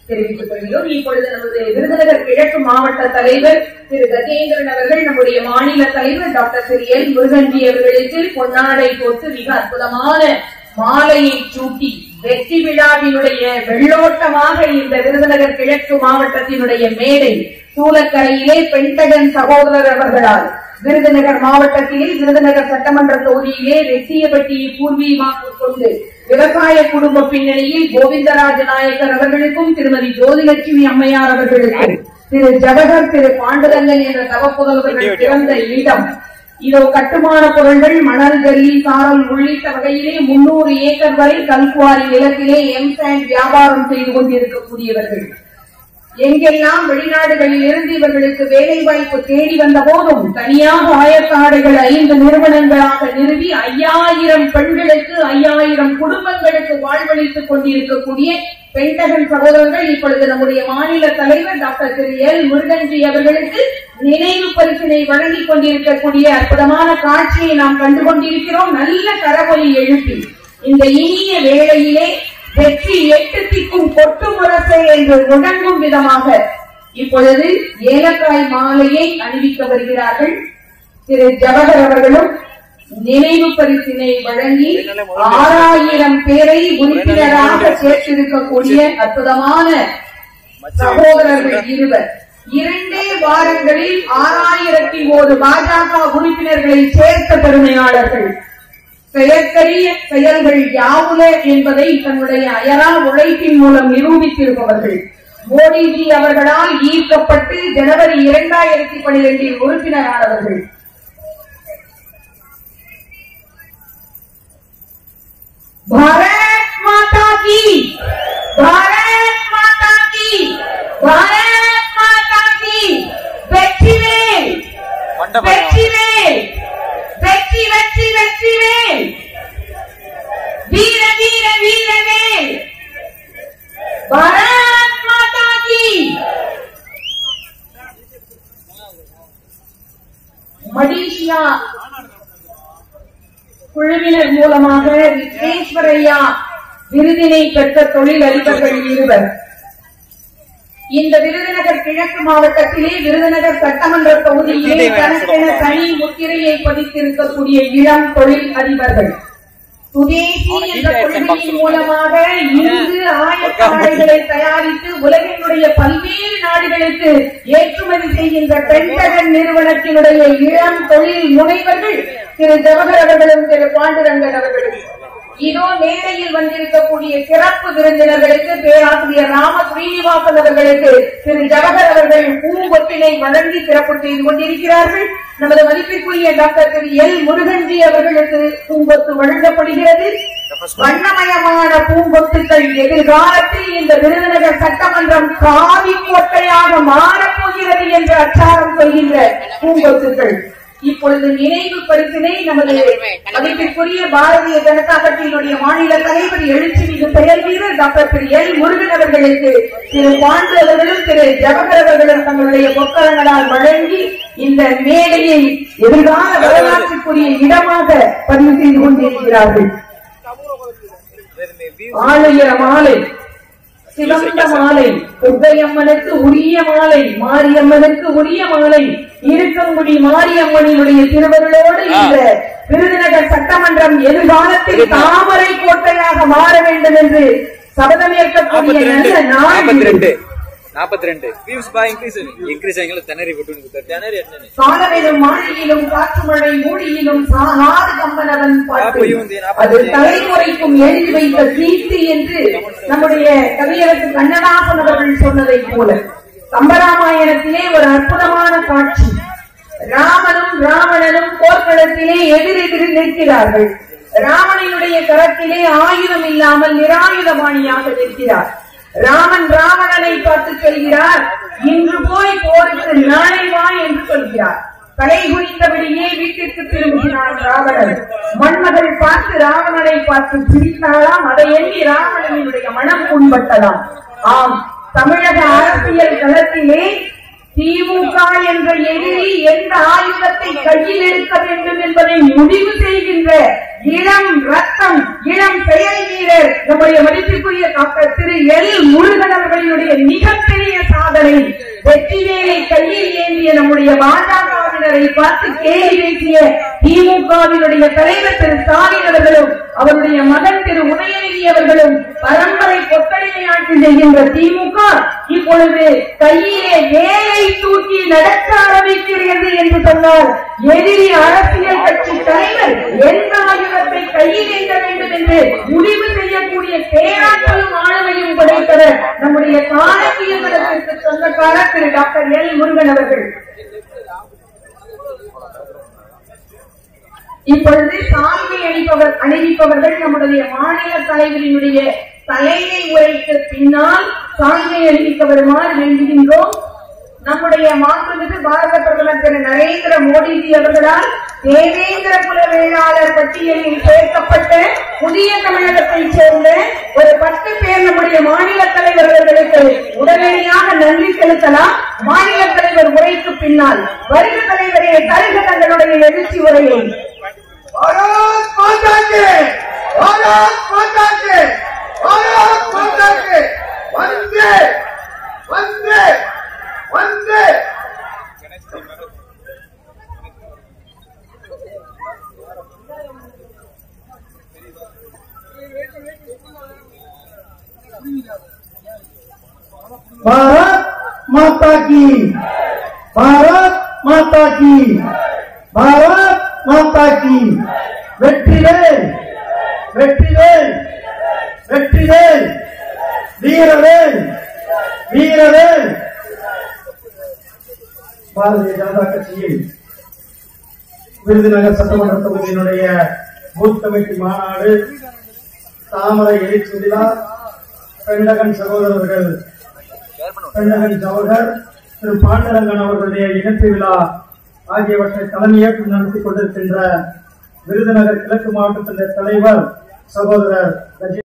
தெரிவித்துக் கொள்கிறோம் இப்பொழுது நமது விருதுநகர் கிழக்கு மாவட்ட தலைவர் திரு கஜேந்திரன் அவர்கள் நம்முடைய மாநில தலைவர் டாக்டர் திரு எல் முருகன்ஜி அவர்களுக்கு பொன்னாடை போட்டு மிக அற்புதமான மாலையை சூட்டி வெற்றி விழாவினுடைய வெள்ளோட்டமாக இந்த விருதுநகர் கிழக்கு மாவட்டத்தினுடைய மேடை சூலக்கரையிலே பென்டகன் சகோதரர் அவர்களால் விருதுநகர் மாவட்டத்திலே விருதுநகர் சட்டமன்ற தொகுதியிலே ரெட்டியப்பட்டியை பூர்வீகமாக கொண்டு விவசாய குடும்ப பின்னணியில் கோவிந்தராஜ நாயக்கர் அவர்களுக்கும் திருமதி ஜோதிலட்சுமி அம்மையார் அவர்களுக்கும் திரு ஜவஹர் திரு பாண்டுரங்கன் என்ற தவப்புதல்வர்கள் பிறந்த இடம் இதோ கட்டுமான பொருள்கள் மணல் ஜல்லி சாரல் உள்ளிட்ட வகையிலே முன்னூறு ஏக்கர் வரை கல்குவாரி நிலத்திலே எம்சாண்ட் வியாபாரம் செய்து கொண்டிருக்கக்கூடியவர்கள் எங்கெல்லாம் வெளிநாடுகளில் இருந்து இவர்களுக்கு வேலை வாய்ப்பு தேடி வந்த போதும் தனியாக ஆயத்தாடைகள் ஐந்து நிறுவனங்களாக நிறுவி ஐயாயிரம் பெண்களுக்கு ஐயாயிரம் குடும்பங்களுக்கு வாழ்வளித்துக் கொண்டிருக்கக்கூடிய பெண்டகன் சகோதரர்கள் இப்பொழுது நம்முடைய மாநில தலைவர் டாக்டர் திரு எல் முருகன்ஜி அவர்களுக்கு நினைவு பரிசினை வழங்கிக் கொண்டிருக்கக்கூடிய அற்புதமான காட்சியை நாம் கண்டு கொண்டிருக்கிறோம் நல்ல கரவொலி எழுப்பி இந்த இனிய வேளையிலே வெற்றி எட்டு திக்கும் கொட்டு முரசை என்று முழங்கும் விதமாக இப்பொழுது ஏலக்காய் மாலையை அணிவிக்க வருகிறார்கள் திரு ஜவஹர் அவர்களும் நினைவு பரிசினை வழங்கி ஆறாயிரம் பேரை உறுப்பினராக சேர்த்திருக்கக்கூடிய அற்புதமான சகோதரர்கள் இருவர் இரண்டே வாரங்களில் ஆறாயிரத்தி ஒரு பாஜக உறுப்பினர்களை சேர்த்த பெருமையாளர்கள் செயற்கரிய செயல்கள் யாவுல என்பதை தன்னுடைய அயரா உழைப்பின் மூலம் நிரூபித்திருப்பவர்கள் மோடிஜி அவர்களால் ஈர்க்கப்பட்டு ஜனவரி இரண்டாயிரத்தி பனிரெண்டில் உறுப்பினரானவர்கள் பாரத் மாதா கி பாரத் மாதா கி பாரத் மாதா கி வெற்றிவேல் வெற்றிவேல் வெற்றி வெற்றி வெற்றிவேல் வீர வீர வீரவேல் பாரத் மாதா கி மடிஷியா குழுவினர் மூலமாக விக்னேஸ்வரையா விருதினை பெற்ற தொழில் அதிபர்கள் இருவர் இந்த விருதுநகர் கிழக்கு மாவட்டத்திலே விருதுநகர் சட்டமன்ற தொகுதியிலே தனக்கென தனி முத்திரையை பதித்திருக்கக்கூடிய இளம் தொழில் அதிபர்கள் சுதேசி என்ற கொள்கையின் மூலமாக இங்கு ஆயத்தாடைகளை தயாரித்து உலகினுடைய பல்வேறு நாடுகளுக்கு ஏற்றுமதி செய்கின்ற பெண்டகன் நிறுவனத்தினுடைய இளம் தொழில் முனைவர்கள் திரு ஜவஹர் அவர்களும் திரு பாண்டுரங்கன் அவர்களும் இதோ மேடையில் வந்திருக்கக்கூடிய சிறப்பு விருந்தினர்களுக்கு பேராசிரியர் ராம ஸ்ரீனிவாசன் அவர்களுக்கு திரு ஜவஹர் அவர்கள் பூங்கொத்தினை வழங்கி சிறப்பு செய்து கொண்டிருக்கிறார்கள் நமது மதிப்பிற்குரிய டாக்டர் திரு எல் முருகன்ஜி அவர்களுக்கு பூங்கொத்து வழங்கப்படுகிறது வண்ணமயமான பூங்கொத்துக்கள் எதிர்காலத்தில் இந்த விருதுநகர் சட்டமன்றம் காவி கோட்டையாக மாறப்போகிறது என்று அச்சாரம் சொல்கின்ற பூங்கொத்துக்கள் இப்பொழுது நினைவு பரிசினை நமது மதிப்பிற்குரிய பாரதிய ஜனதா கட்சியினுடைய மாநில தலைவர் எழுச்சி மிகு பெயர் வீரர் டாக்டர் திரு எல் முருகன் அவர்களுக்கு திரு பாண்டு அவர்களும் திரு ஜவஹர் அவர்களும் தங்களுடைய பொக்கரங்களால் வழங்கி இந்த மேடையை எதிர்கால வரலாற்றுக்குரிய இடமாக பதிவு செய்து கொண்டிருக்கிறார்கள் ஆளுயர மாலை சிவந்த மாலை துர்க்கையம்மனுக்கு உரிய மாலை மாரியம்மனுக்கு உரிய மாலை இருக்கங்குடி மாரியம்மனினுடைய திருவருளோடு இந்த விருதுநகர் சட்டமன்றம் எதிர்காலத்தில் தாமரை கோட்டையாக மாற வேண்டும் என்று சபதமேற்கக்கூடிய நல்ல நாற்பத்தி நாள் ரெண்டு நாற்பத்தி ரெண்டு இன்க்ரீஸ் ஆகிங்களா திணறி விட்டு திணறி சாலவேலும் மாளிகையிலும் காற்று மழை மூடியிலும் சாகாத கம்பனவன் பாட்டு நாற்பையும் நாற்பத்தி அது தலைமுறைக்கும் எழுதி வைத்த கீர்த்தி என்று நம்முடைய கவியரசு கண்ணதாசன் அவர்கள் சொன்னதை போல கம்பராமாயணத்திலே ஒரு அற்புதமான காட்சி ராமனும் ராவணனும் போர்க்களத்திலே எதிரெதிரில் நிற்கிறார்கள் ராவணனுடைய கரத்திலே ஆயுதம் இல்லாமல் நிராயுதபாணியாக நிற்கிறார் ராமன் ராவணனை பார்த்து சொல்கிறார் இன்று போய் போருக்கு நாளை வா என்று சொல்கிறார் தலை குனிந்தபடியே வீட்டிற்கு திரும்பினான் ராவணன் மன்மகள் பார்த்து ராவணனை பார்த்து சிரித்தாளாம் அதை எண்ணி ராவணனுடைய மனம் புண்பட்டதாம் ஆம் தமிழக அரசியல் களத்திலே திமுக என்ற எதிரி எந்த ஆயுதத்தை கையில் எடுக்க வேண்டும் என்பதை முடிவு செய்கின்ற இளம் ரத்தம் இளம் செயல் வீரர் நம்முடைய மதிப்பிற்குரிய டாக்டர் திரு எல் முருகன் அவர்களுடைய மிகப்பெரிய சாதனை வெற்றிவேலை கையில் ஏந்திய நம்முடைய பாஜகவினரை பார்த்து கேலி பேசிய திமுகவினுடைய தலைவர் திரு ஸ்டாலின் அவர்களும் அவருடைய மகன் திரு உதயநிதி அவர்களும் பரம்பரை கொத்தடிமை ஆட்சி செய்கின்ற திமுக இப்பொழுது கையிலே வேலை தூக்கி நடக்க ஆரம்பிக்கிறது என்று சொன்னார் எதிரி அரசியல் கட்சி தலைவர் எந்த ஆயுதத்தை கையில் ஏந்த வேண்டும் என்று முடிவு செய்யக்கூடிய பேராற்றலும் ஆளுமையும் படைத்தவர் நம்முடைய காலக்கியத்திற்கு சொந்தக்காரர் திரு டாக்டர் எல் முருகன் அவர்கள் இப்பொழுது சால்வை அணிப்பவர் அணிவிப்பவர்கள் நம்முடைய மாநில தலைவரினுடைய தலைமை உரைக்கு பின்னால் சால்வை அணிவிக்க வருமாறு வேண்டுகின்றோம் நம்முடைய மாண்புமிகு பாரத பிரதமர் திரு நரேந்திர மோடிஜி அவர்களால் தேவேந்திர குல வேளாளர் பட்டியலில் சேர்க்கப்பட்ட புதிய தமிழகத்தைச் சேர்ந்த ஒரு பத்து பேர் நம்முடைய மாநில தலைவர் அவர்களுக்கு உடனடியாக நன்றி செலுத்தலாம் மாநில தலைவர் உரைக்கு பின்னால் வருக தலைவரே தருக தங்களுடைய எழுச்சி உரையை भारत माता के भारत माता के भारत माता के वंदे वंदे वंदे भारत माता की भारत माता की भारत மாதா கி வெற்றிவேல் வெற்றிவேல் வெற்றிவேல் வீரவேல் வீரவேல் பாரதிய ஜனதா கட்சியின் விருதுநகர் சட்டமன்ற தொகுதியினுடைய பூத் கமிட்டி மாநாடு தாமரை எழுச்சி விழா பெண்டகன் சகோதரர்கள் பெண்டகன் ஜவஹர் திரு பாண்டரங்கன் அவர்களுடைய இணைப்பு விழா ஆகியவற்றை தலைமையேற்று நடத்தி கொண்டிருக்கின்ற விருதுநகர் கிழக்கு மாவட்டத்தின் தலைவர் சகோதரர் கஜே